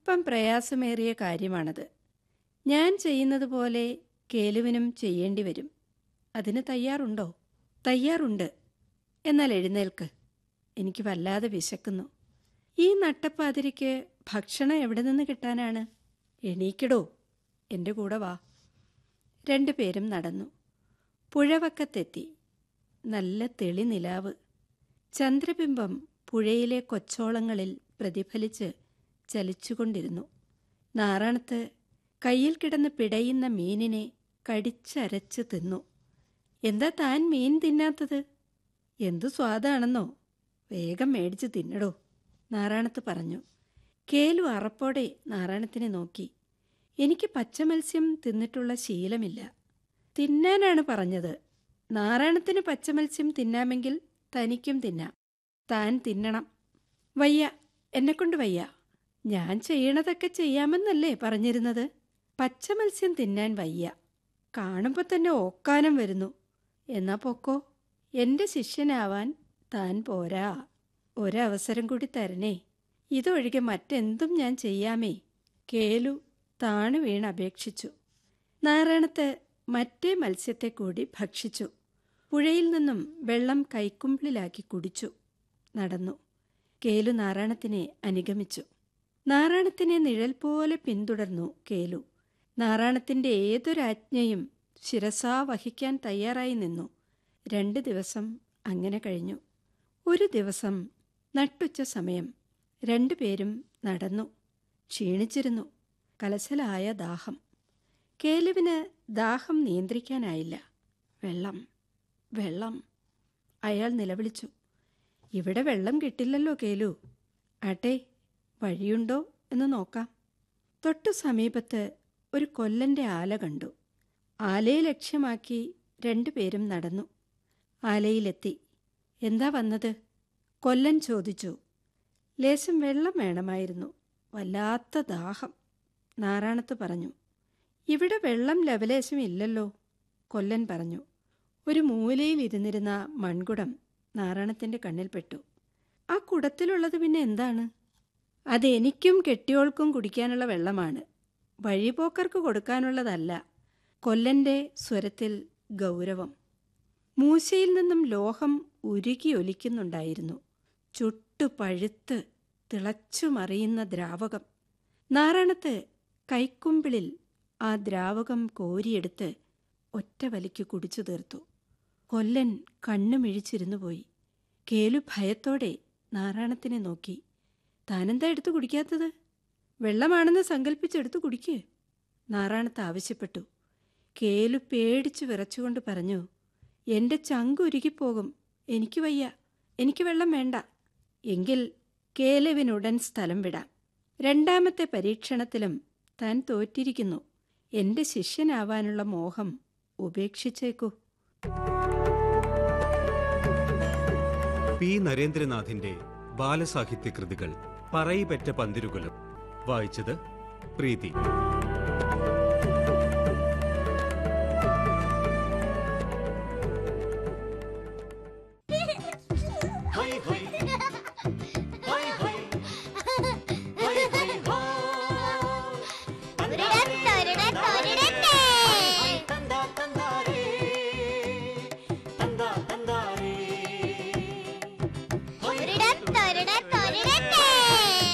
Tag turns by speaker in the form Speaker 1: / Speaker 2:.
Speaker 1: അല്പം പ്രയാസമേറിയ കാര്യമാണത് ഞാൻ ചെയ്യുന്നത് പോലെ കേലുവിനും ചെയ്യേണ്ടി വരും അതിന് തയ്യാറുണ്ടോ തയ്യാറുണ്ട് എന്നാൽ എഴുന്നേൽക്ക് എനിക്ക് വല്ലാതെ വിശക്കുന്നു ഈ നട്ടപ്പാതിരിക്ക് ഭക്ഷണം എവിടെ നിന്ന് കിട്ടാനാണ് എണീക്കടോ എൻ്റെ കൂടെ വാ രണ്ടുപേരും നടന്നു പുഴവക്കത്തെത്തി നല്ല തെളി നിലാവ് ചന്ദ്രബിംബം പുഴയിലെ കൊച്ചോളങ്ങളിൽ പ്രതിഫലിച്ച് ചലിച്ചുകൊണ്ടിരുന്നു നാറാണത്ത് കയ്യിൽ കിടന്ന് പിടയുന്ന മീനിനെ കടിച്ചരച്ച് തിന്നു എന്താ താൻ മീൻ തിന്നാത്തത് എന്തു സ്വാദാണെന്നോ വേഗം മേടിച്ച് തിന്നടോ നാറാണത്ത് പറഞ്ഞു കേലു അറപ്പോടെ നാറാണത്തിനെ നോക്കി എനിക്ക് പച്ചമത്സ്യം തിന്നിട്ടുള്ള ശീലമില്ല തിന്നാനാണ് പറഞ്ഞത് നാരായണത്തിന് പച്ചമത്സ്യം തിന്നാമെങ്കിൽ തനിക്കും തിന്നാം താൻ തിന്നണം വയ്യ എന്നെക്കൊണ്ട് വയ്യ ഞാൻ ചെയ്യണതൊക്കെ ചെയ്യാമെന്നല്ലേ പറഞ്ഞിരുന്നത് പച്ചമത്സ്യം തിന്നാൻ വയ്യ കാണുമ്പോൾ തന്നെ ഓക്കാനം വരുന്നു എന്നാ പൊക്കോ എന്റെ ശിഷ്യനാവാൻ താൻ പോരാ ഒരവസരം കൂടി തരണേ ഇതൊഴികെ മറ്റെന്തും ഞാൻ ചെയ്യാമേ കേലു താണു വീണ് അപേക്ഷിച്ചു നാരായണത്ത് മറ്റേ മത്സ്യത്തെ കൂടി ഭക്ഷിച്ചു പുഴയിൽ നിന്നും വെള്ളം കൈക്കുമ്പിളിലാക്കി കുടിച്ചു നടന്നു കേലു നാരായണത്തിനെ അനുഗമിച്ചു നാരായണത്തിനെ നിഴൽ പോലെ പിന്തുടർന്നു കേലു നാരായണത്തിന്റെ ഏതൊരാജ്ഞയും ശിരസാ വഹിക്കാൻ തയ്യാറായി നിന്നു രണ്ട് ദിവസം അങ്ങനെ കഴിഞ്ഞു ഒരു ദിവസം നട്ടുച്ച സമയം രണ്ടുപേരും നടന്നു ക്ഷീണിച്ചിരുന്നു കലശലായ ദാഹം കേലുവിന് ദാഹം നിയന്ത്രിക്കാനായില്ല വെള്ളം വെള്ളം അയാൾ നിലവിളിച്ചു ഇവിടെ വെള്ളം കിട്ടില്ലല്ലോ കേലു ആട്ടെ വഴിയുണ്ടോ എന്ന് നോക്കാം തൊട്ടു സമീപത്ത് ഒരു കൊല്ലന്റെ ആല കണ്ടു ആലയെ ലക്ഷ്യമാക്കി രണ്ടുപേരും നടന്നു ആലയിലെത്തി എന്താ വന്നത് കൊല്ലൻ ചോദിച്ചു ലേശം വെള്ളം വേണമായിരുന്നു വല്ലാത്ത ദാഹം നാറാണത്ത് പറഞ്ഞു ഇവിടെ വെള്ളം ലവലേശം ഇല്ലല്ലോ കൊല്ലൻ പറഞ്ഞു ഒരു മൂലയിൽ ഇരുന്നിരുന്ന മൺകുടം നാറാണത്തിന്റെ കണ്ണിൽപ്പെട്ടു ആ കുടത്തിലുള്ളത് പിന്നെ എന്താണ് അതെനിക്കും കെട്ടിയോൾക്കും കുടിക്കാനുള്ള വെള്ളമാണ് വഴിപോക്കർക്ക് കൊടുക്കാനുള്ളതല്ല കൊല്ലന്റെ സ്വരത്തിൽ ഗൗരവം മൂശയിൽ നിന്നും ലോഹം ഉരുകി ഒലിക്കുന്നുണ്ടായിരുന്നു ചുട്ടു പഴുത്ത് തിളച്ചു മറിയുന്ന ദ്രാവകം നാറാണത്ത് കൈക്കുമ്പിളിൽ ആ ദ്രാവകം കോരിയെടുത്ത് ഒറ്റ വലിക്ക് കുടിച്ചു തീർത്തു കൊല്ലൻ കണ്ണുമിഴിച്ചിരുന്നു പോയി കേലു ഭയത്തോടെ നാറാണത്തിനെ നോക്കി താനെന്താ എടുത്തു കുടിക്കാത്തത് വെള്ളമാണെന്ന് സങ്കല്പിച്ചെടുത്തു കുടിക്ക് നാറാണത്ത് ആവശ്യപ്പെട്ടു കേലു പേടിച്ചു വിറച്ചുകൊണ്ട് പറഞ്ഞു എന്റെ ചങ്കുരുകിപ്പോകും എനിക്ക് വയ്യ എനിക്ക് വെള്ളം വേണ്ട എങ്കിൽ കേലവിനുടൻ സ്ഥലം വിടാം രണ്ടാമത്തെ പരീക്ഷണത്തിലും താൻ തോറ്റിരിക്കുന്നു എന്റെ ശിഷ്യനാവാനുള്ള മോഹം ഉപേക്ഷിച്ചേക്കൂ
Speaker 2: പി നരേന്ദ്രനാഥിന്റെ ബാലസാഹിത്യ കൃതികൾ പറയിപെറ്റ പന്തിരുകുലം വായിച്ചത് പ്രീതി